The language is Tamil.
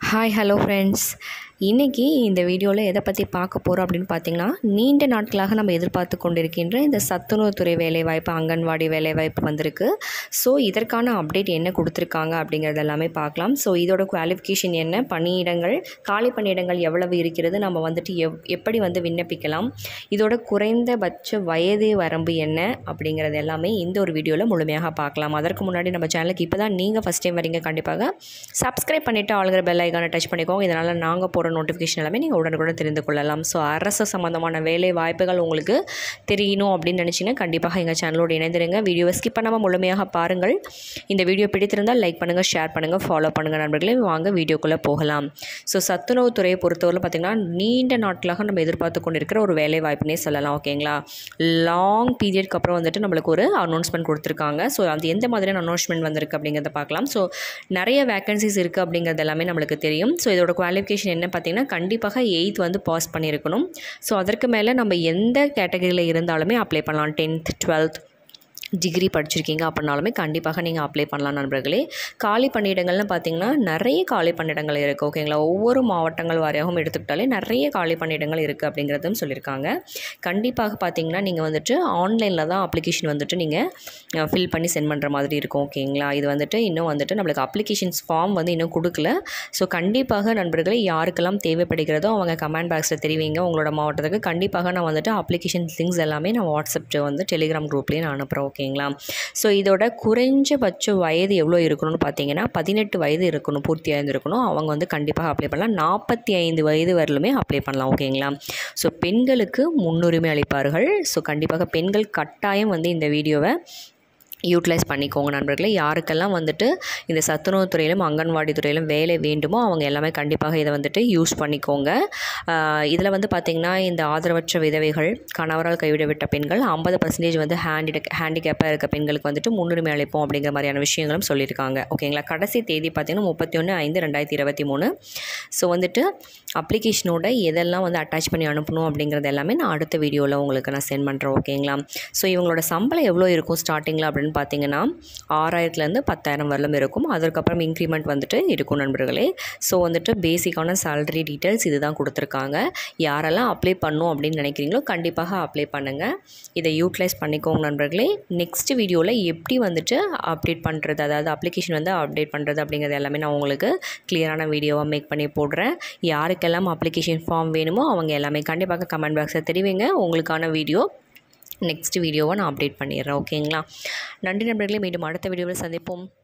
ஹாய் ஹலோ ஃப்ரெண்ட்ஸ் இன்றைக்கி இந்த வீடியோவில் எதை பற்றி பார்க்க போகிறோம் அப்படின்னு பார்த்தீங்கன்னா நீண்ட நாட்களாக நம்ம எதிர்பார்த்து கொண்டிருக்கின்ற இந்த சத்துணவுத்துறை வேலைவாய்ப்பு அங்கன்வாடி வேலைவாய்ப்பு வந்திருக்கு ஸோ இதற்கான அப்டேட் என்ன கொடுத்துருக்காங்க அப்படிங்கிறது எல்லாமே பார்க்கலாம் ஸோ இதோட குவாலிஃபிகேஷன் என்ன பணியிடங்கள் காலி பணியிடங்கள் எவ்வளவு இருக்கிறது நம்ம வந்துட்டு எவ் எப்படி வந்து விண்ணப்பிக்கலாம் இதோட குறைந்தபட்ச வயது வரம்பு என்ன அப்படிங்கிறது எல்லாமே இந்த ஒரு வீடியோவில் முழுமையாக பார்க்கலாம் அதற்கு முன்னாடி நம்ம சேனலுக்கு இப்போ தான் நீங்கள் ஃபஸ்ட் டைம் வரீங்க கண்டிப்பாக சப்ஸ்கிரைப் பண்ணிவிட்டு ஆளுங்கிற பெல் ஐக்கானை டச் பண்ணிக்கோங்க இதனால் நாங்கள் போகிற நோட்டிஃபிகேஷன் எல்லாமே நீங்கள் உடனுக்குடன் தெரிந்து கொள்ளலாம் ஸோ அரசு சம்மந்தமான வேலை வாய்ப்புகள் உங்களுக்கு தெரியணும் அப்படின்னு நினச்சிங்கன்னா கண்டிப்பாக எங்கள் சேனலோடு இணைந்திருங்க வீடியோவை ஸ்கிப் பண்ணாமல் முழுமையாக பாருங்கள் இந்த வீடியோ பிடித்திருந்தால் லைக் பண்ணுங்கள் ஷேர் பண்ணுங்கள் ஃபாலோ பண்ணுங்கள் நண்பர்களே வாங்க வீடியோக்குள்ளே போகலாம் ஸோ சத்துணவுத்துறையை பொறுத்தவரை பார்த்திங்கன்னா நீண்ட நாட்களாக நம்ம எதிர்பார்த்து கொண்டிருக்கிற ஒரு வேலை வாய்ப்புனே சொல்லலாம் ஓகேங்களா லாங் பீரியட்க்கு அப்புறம் வந்துட்டு நம்மளுக்கு ஒரு அனௌன்ஸ்மெண்ட் கொடுத்துருக்காங்க ஸோ அது எந்த மாதிரியான அனௌன்ஸ்மெண்ட் வந்திருக்கு அப்படிங்கிறத பார்க்கலாம் ஸோ நிறைய வேகன்சிஸ் இருக்குது அப்படிங்கிறது எல்லாமே நம்மளுக்கு தெரியும் ஸோ இதோட குவாலிஃபிகேஷன் என்ன பார்த்தீங்கன்னா கண்டிப்பாக எயித் வந்து பாஸ் பண்ணியிருக்கணும் ஸோ அதற்கு மேலே நம்ம எந்த கேட்டகரியில் இருந்தாலுமே அப்ளை பண்ணலாம் டென்த் டுவெல்த் டிகிரி படிச்சிருக்கீங்க அப்படின்னாலுமே கண்டிப்பாக நீங்கள் அப்ளை பண்ணலாம் நண்பர்களே காலி பணியிடங்கள்னு பார்த்தீங்கன்னா நிறைய காலி பணியிடங்கள் இருக்குது ஓகேங்களா ஒவ்வொரு மாவட்டங்கள் வாரியாகவும் எடுத்துக்கிட்டாலே நிறைய காலி பணியிடங்கள் இருக்குது அப்படிங்கிறதும் சொல்லியிருக்காங்க கண்டிப்பாக பார்த்தீங்கன்னா நீங்கள் வந்துட்டு ஆன்லைனில் தான் அப்ளிகேஷன் வந்துட்டு நீங்கள் ஃபில் பண்ணி சென்ட் பண்ணுற மாதிரி இருக்கும் ஓகேங்களா இது வந்துட்டு இன்னும் வந்துட்டு நம்மளுக்கு அப்ளிகேஷன்ஸ் ஃபார்ம் வந்து இன்னும் கொடுக்கல ஸோ கண்டிப்பாக நண்பர்களே யாருக்கெல்லாம் தேவைப்படுகிறதோ அவங்க கமெண்ட் பாக்ஸில் தெரிவிங்க உங்களோட மாவட்டத்துக்கு கண்டிப்பாக நான் வந்துட்டு அப்ளிகேஷன் லிங்க்ஸ் எல்லாமே நான் வாட்ஸ்அப் வந்து டெலிகிராம் குரூப்லேயே நான் அனுப்புகிறேன் ஓகேங்களா ஸோ இதோட குறைஞ்சபட்ச வயது எவ்வளோ இருக்கணும்னு பார்த்தீங்கன்னா பதினெட்டு வயது இருக்கணும் பூர்த்தியாக இருக்கணும் அவங்க வந்து கண்டிப்பாக அப்ளை பண்ணலாம் நாற்பத்தி ஐந்து வயது வரலுமே அப்ளை பண்ணலாம் ஓகேங்களா ஸோ பெண்களுக்கு முன்னுரிமை அளிப்பார்கள் ஸோ கண்டிப்பாக பெண்கள் கட்டாயம் வந்து இந்த வீடியோவை யூட்டிலைஸ் பண்ணிக்கோங்க நண்பர்களே யாருக்கெல்லாம் வந்துட்டு இந்த சத்துணவு துறையிலும் அங்கன்வாடி துறையிலும் வேலை வேண்டுமோ அவங்க எல்லாமே கண்டிப்பாக இதை வந்துட்டு யூஸ் பண்ணிக்கோங்க இதில் வந்து பார்த்திங்கன்னா இந்த ஆதரவற்ற விதவைகள் கணவரால் கைவிடவிட்ட பெண்கள் ஐம்பது பர்சன்டேஜ் வந்து ஹேண்டி ஹேண்டிகேப்பாக இருக்க பெண்களுக்கு வந்துட்டு முன்னுரிமை அளிப்போம் அப்படிங்கிற மாதிரியான விஷயங்களும் சொல்லியிருக்காங்க ஓகேங்களா கடைசி தேதி பார்த்திங்கன்னா முப்பத்தி ஒன்று ஐந்து ரெண்டாயிரத்தி இருபத்தி மூணு ஸோ வந்துட்டு அப்ளிகேஷனோட எதெல்லாம் வந்து அட்டாச் பண்ணி அனுப்பணும் அப்படிங்கிறது எல்லாமே நான் அடுத்த வீடியோவில் உங்களுக்கு நான் சென்ட் பண்ணுறேன் ஓகேங்களா ஸோ இவங்களோட சம்பளம் எவ்வளோ இருக்கும் ஸ்டார்டிங்கில் அப்படின்னு அப்படின்னு பார்த்தீங்கன்னா ஆறாயிரத்துலேருந்து பத்தாயிரம் வரலும் இருக்கும் அதற்கப்புறம் இன்க்ரிமெண்ட் வந்துட்டு இருக்கும் நண்பர்களே ஸோ வந்துட்டு பேசிக்கான சேலரி டீட்டெயில்ஸ் இது தான் கொடுத்துருக்காங்க யாரெல்லாம் அப்ளை பண்ணும் அப்படின்னு நினைக்கிறீங்களோ கண்டிப்பாக அப்ளை பண்ணுங்கள் இதை யூட்டிலைஸ் பண்ணிக்கோங்க நண்பர்களே நெக்ஸ்ட் வீடியோவில் எப்படி வந்துட்டு அப்டேட் பண்ணுறது அதாவது அப்ளிகேஷன் வந்து அப்டேட் பண்ணுறது அப்படிங்கிறது எல்லாமே நான் உங்களுக்கு கிளியரான வீடியோவாக மேக் பண்ணி போடுறேன் யாருக்கெல்லாம் அப்ளிகேஷன் ஃபார்ம் வேணுமோ அவங்க எல்லாமே கண்டிப்பாக கமெண்ட் பாக்ஸில் தெரிவிங்க உங்களுக்கான வீடியோ நெக்ஸ்ட் வீடியோவை நான் அப்டேட் பண்ணிடுறேன் ஓகேங்களா நன்றி நண்பர்களே மீண்டும் அடுத்த வீடியோவில் சந்திப்போம்